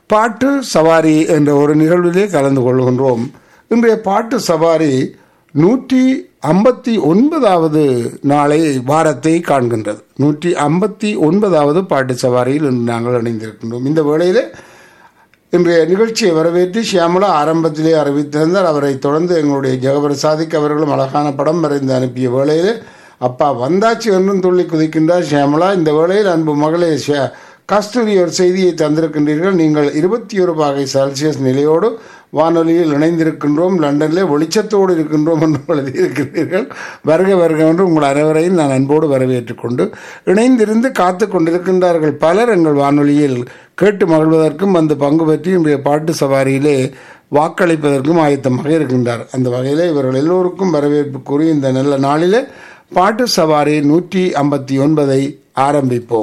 பாட்டு சவாரி என்ற ஒரு நிகழ்விலே கலந்து கொள்கின்றோம் இன்றைய பாட்டு சவாரி நூற்றி ஐம்பத்தி ஒன்பதாவது நாளை வாரத்தை காண்கின்றது நூற்றி ஐம்பத்தி ஒன்பதாவது பாட்டு சவாரியில் இன்று நாங்கள் இணைந்திருக்கின்றோம் இந்த வேளையிலே இன்றைய நிகழ்ச்சியை வரவேற்று ஷியாமலா ஆரம்பத்திலே அறிவித்திருந்தார் அவரை தொடர்ந்து எங்களுடைய ஜெகபர் சாதிக் அவர்களும் அழகான படம் வரைந்து அனுப்பிய வேளையிலே அப்பா வந்தாச்சு என்றும் துள்ளி குதிக்கின்றார் ஷியாமலா இந்த வேளையில் அன்பு மகளே ஷியா கஸ்தூரி ஒரு செய்தியை தந்திருக்கின்றீர்கள் நீங்கள் இருபத்தி ஒரு பாகை செல்சியஸ் நிலையோடு வானொலியில் இணைந்திருக்கின்றோம் லண்டனில் வெளிச்சத்தோடு இருக்கின்றோம் என்று எழுதியிருக்கிறீர்கள் வருக வருக என்று உங்கள் அனைவரையும் நான் அன்போடு வரவேற்றுக் கொண்டு இணைந்திருந்து காத்து கொண்டிருக்கின்றார்கள் பலர் எங்கள் வானொலியில் கேட்டு மகிழ்வதற்கும் வந்து பங்கு பெற்று இன்றைய பாட்டு சவாரியிலே வாக்களிப்பதற்கும் ஆயத்தமாக இருக்கின்றார் அந்த வகையில் இவர்கள் எல்லோருக்கும் வரவேற்பு கூறி இந்த நல்ல நாளிலே பாட்டு சவாரி நூற்றி ஐம்பத்தி ஒன்பதை ஆரம்பிப்போம்